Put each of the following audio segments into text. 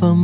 നാടിനൊപ്പം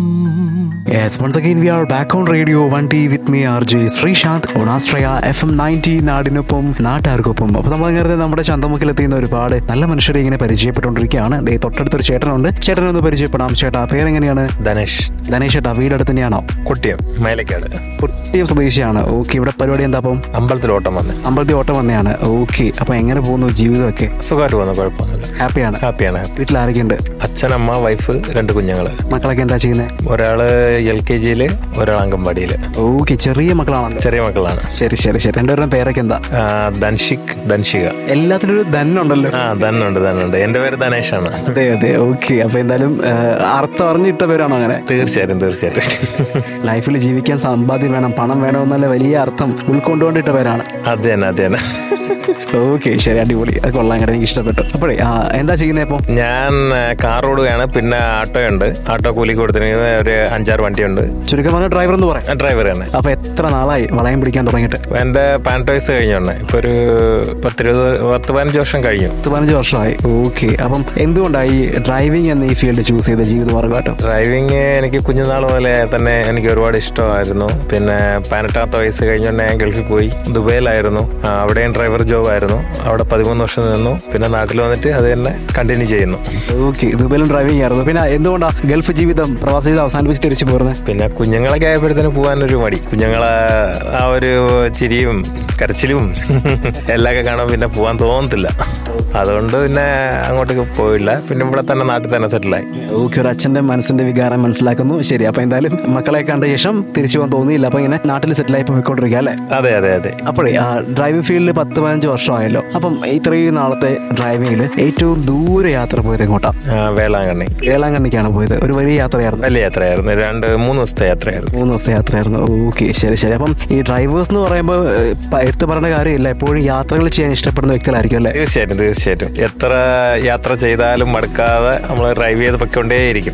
Yes, once again we are back on radio 1T with me RJ Sreesanth ഓണാസ്ട്രയ F M ninety നാടിനൊപ്പം നാട്ടുകാർക്കൊപ്പം അപ്പോൾ നമ്മൾ അങ്ങനെ നമ്മുടെ ചന്തമുക്കിലെത്തിയുന്ന ഒരുപാട് നല്ല മനുഷ്യരെ ഇങ്ങനെ പരിചയപ്പെട്ടുകൊണ്ടിരിക്കുകയാണ് ദേ തൊട്ടടുത്തൊരു ചേട്ടനുണ്ട് ചേട്ടനെ ഒന്ന് പരിചയപ്പെടാം ചേട്ടാ പേരെങ്ങനെയാണ് ധനേഷ് ധനേഷ് ചേട്ടാ വീടടുത്ത് തന്നെയാണോ കുട്ടിയം മേലക്കാട് കുട്ടിയം സ്വദേശിയാണ് ഓക്കെ ഇവിടെ പരിപാടി എന്താ അപ്പം അമ്പലത്തിൽ ഓട്ടം വന്ന് അമ്പലത്തിൽ ഓട്ടം വന്നെയാണ് ഓക്കെ അപ്പോൾ എങ്ങനെ പോകുന്നു ജീവിതമൊക്കെ സുഖമായിട്ട് പോകുന്നു കുഴപ്പമൊന്നുമില്ല ഹാപ്പിയാണ് ഹാപ്പിയാണ് വീട്ടിൽ ആരൊക്കെയുണ്ട് അച്ഛനമ്മ വൈഫ് രണ്ട് കുഞ്ഞുങ്ങള് മക്കളൊക്കെ എന്താ ചെയ്യുന്നത് ഒരാള് എൽ കെ ജിയില് ഒരാൾ അംഗൻവാടിയില് ഓക്കെ ചെറിയ മക്കളാണല്ലോ ചെറിയ മക്കളാണ് ശരി ശരി ശരി രണ്ടുപേരുടെ പേരൊക്കെ എന്താ ആ, ധൻഷിക് ധൻഷിക എല്ലാത്തിലും ഒരു ധനുണ്ടല്ലോ ആ ധനുണ്ട് ധനുണ്ട് എന്റെ പേര് ധനേഷാണ് അതെ അതെ ഓക്കെ അപ്പൊ എന്തായാലും ആ, അർത്ഥം അറിഞ്ഞിട്ട പേരാണോ അങ്ങനെ തീർച്ചയായിട്ടും തീർച്ചയായിട്ടും ലൈഫിൽ ജീവിക്കാൻ സമ്പാദ്യം വേണം പണം വേണം എന്നല്ല വലിയ അർത്ഥം ഉൾക്കൊണ്ടുകൊണ്ടിട്ട പേരാണ് അത് തന്നെ അത് തന്നെ ഓക്കെ ശരി അടിപൊളി അത് കൊള്ളാൻ കേട്ടോ എനിക്ക് ഇഷ്ടപ്പെട്ടു അപ്പോഴേ ആ, എന്താ ചെയ്യുന്നത് ഇപ്പൊ ഞാൻ ആ, കാർ ഓടുകയാണ് പിന്നെ ആട്ടോ ഉണ്ട് ആട്ടോ കൂലിക്ക് കൊടുത്തിരിക്കുന്നത് ഒരു അഞ്ചാറ് വണ്ടിയുണ്ട് ചുരുക്കം പറഞ്ഞ ഡ്രൈവർ എന്ന് പറയാം ഡ്രൈവർ തന്നെ അപ്പൊ എത്ര നാളായി വളയം പിടിക്കാൻ തുടങ്ങിയിട്ട് എന്റെ പതിനെട്ട് വയസ്സ് കഴിഞ്ഞോണ്ട് ഇപ്പൊ ഒരു പത്തിരുപത് പത്ത് പതിനഞ്ച് വർഷം കഴിഞ്ഞു പത്ത് പതിനഞ്ച് വർഷമായി ഓക്കെ അപ്പം എന്തുകൊണ്ടായി ഡ്രൈവിംഗ് എന്ന ഈ ഫീൽഡ് ചൂസ് ചെയ്ത ജീവിതമാർഗമായിട്ടോ ഡ്രൈവിങ് എനിക്ക് കുഞ്ഞുനാൾ മുതലേ തന്നെ എനിക്ക് ഒരുപാട് ഇഷ്ടമായിരുന്നു പിന്നെ പതിനെട്ടാമത്തെ വയസ്സ് കഴിഞ്ഞുകൊണ്ട് ഞാൻ ഗൾഫിൽ പോയി ദുബൈയിലായിരുന്നു ആ, അവിടെയും ഡ്രൈവർ ജോബ് ആയിരുന്നു അവിടെ പതിമൂന്ന് വർഷം നിന്നു പിന്നെ നാട്ടിൽ വന്നിട്ട് അത് തന്നെ കണ്ടിന്യൂ ചെയ്യുന്നു ഓക്കെ ദുബൈയിലും ഡ്രൈവിംഗ് ആയിരുന്നു പിന്നെ എന്തുകൊണ്ടാ ഗൾഫ് ജീവിതം പ്രവാസ ജീവിതം അവസാനിപ്പിച്ച് തിരിച്ചു പോരുന്നത് പിന്നെ കുഞ്ഞുങ്ങളൊക്കെ ആയപ്പോഴത്തേന് പോകാനൊരു മടി കുഞ്ഞുങ്ങളെ ആ ഒരു ചിരിയും കരച്ചിലും എല്ലാമൊക്കെ കാണാൻ പിന്നെ പോകാൻ തോന്നത്തില്ല അതുകൊണ്ട് പിന്നെ അങ്ങോട്ടേക്ക് പോയില്ല പിന്നെ ഇവിടെ തന്നെ നാട്ടിൽ തന്നെ സെറ്റിലായി ഓക്കെ ഒരു അച്ഛന്റെ മനസ്സിന്റെ വികാരം മനസ്സിലാക്കുന്നു ശരി അപ്പൊ എന്തായാലും മക്കളെ കണ്ട ശേഷം തിരിച്ചു പോകാൻ തോന്നിയില്ല അപ്പൊ ഇങ്ങനെ നാട്ടിൽ സെറ്റിലായി പോയിക്കൊണ്ടിരിക്കുക അല്ലേ അതെ അതെ അതെ അപ്പോഴേ ആ ഡ്രൈവിംഗ് ഫീൽഡിൽ പത്ത് പതിനഞ്ച് വർഷമായല്ലോ അപ്പം ഇത്രയും നാളത്തെ ഡ്രൈവിംഗിൽ ഏറ്റവും ദൂരെ യാത്ര പോയത് എങ്ങോട്ടാ ആ, വേളാങ്കണ്ണി വേളാങ്കണ്ണിക്കാണ് പോയത് ഒരു വലിയ യാത്രയായിരുന്നു വലിയ യാത്രയായിരുന്നു രണ്ട് മൂന്ന് ദിവസത്തെ യാത്രയായിരുന്നു മൂന്ന് ദിവസത്തെ യാത്രയായിരുന്നു ഓക്കെ ശരി ശരി അപ്പം ഈ ഡ്രൈവേഴ്സ് എന്ന് പറയുമ്പോൾ ഏഹ്, പ- എടുത്തു പറയേണ്ട കാര്യമില്ല എപ്പോഴും യാത്രകൾ ചെയ്യാൻ ഇഷ്ടപ്പെടുന്ന വ്യക്തികളായിരിക്കും അല്ലേ തീർച്ചയായിട്ടും തീർച്ചയായിട്ടും എത്ര യാത്ര ചെയ്താലും മടുക്കാതെ നമ്മൾ ഡ്രൈവ് ചെയ്ത് പൊയ്ക്കൊണ്ടേയിരിക്കും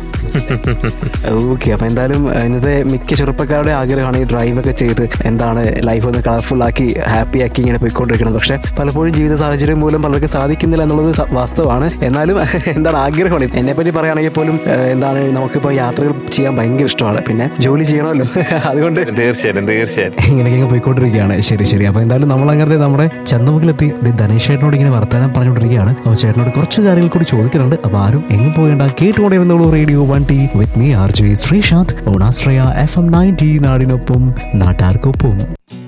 ഓക്കെ അപ്പൊ എന്തായാലും ഇന്നത്തെ മിക്ക ചെറുപ്പക്കാരുടെ ആഗ്രഹമാണ് ഈ ഡ്രൈവ് ഒക്കെ ചെയ്ത് എന്താണ് ലൈഫ് ഒന്ന് കളർഫുൾ ആക്കി ഹാപ്പി ആക്കി ഇങ്ങനെ പോയിക്കൊണ്ടിരിക്കണം പക്ഷെ പലപ്പോഴും ജീവിത സാഹചര്യം മൂലം പലർക്കും സാധിക്കുന്നില്ല എന്നുള്ളത് സ- വാസ്തവമാണ് എന്നാലും എന്താണ് ആഗ്രഹമാണ് എന്നെ പറ്റി പറയുകയാണെങ്കിൽ പോലും ഏഹ്, എന്താണ് നമുക്കിപ്പോൾ യാത്രകൾ ചെയ്യാൻ ഭയങ്കര ഇഷ്ടമാണ് പിന്നെ ജോലി ചെയ്യണമല്ലോ അതുകൊണ്ട് തീർച്ചയായിട്ടും തീർച്ചയായിട്ടും ഇങ്ങനെയൊക്കെ പോയിക്കൊണ്ടിരിക്കുകയാണ് ശരി ശരി അപ്പൊ എന്തായാലും നമ്മൾ അങ്ങനെ നമ്മുടെ ചന്തമുഖിലെത്തി ധനേഷ് ചേട്ടനോട് ഇങ്ങനെ വർത്താനം പറഞ്ഞുകൊണ്ടിരിക്കുകയാണ് അപ്പൊ ചേട്ടനോട് കുറച്ച് കാര്യങ്ങൾ കൂടി ചോദിക്കുന്നുണ്ട് അപ്പൊ ആരും എങ്ങും പോകേണ്ട കേട്ടുകൊണ്ടിരുന്നോളൂ radio one T with me R J Sreesanth ഓണാശ്രയ എഫ് എം നയൻറ്റി നാടിനൊപ്പം നാട്ടാർക്കൊപ്പം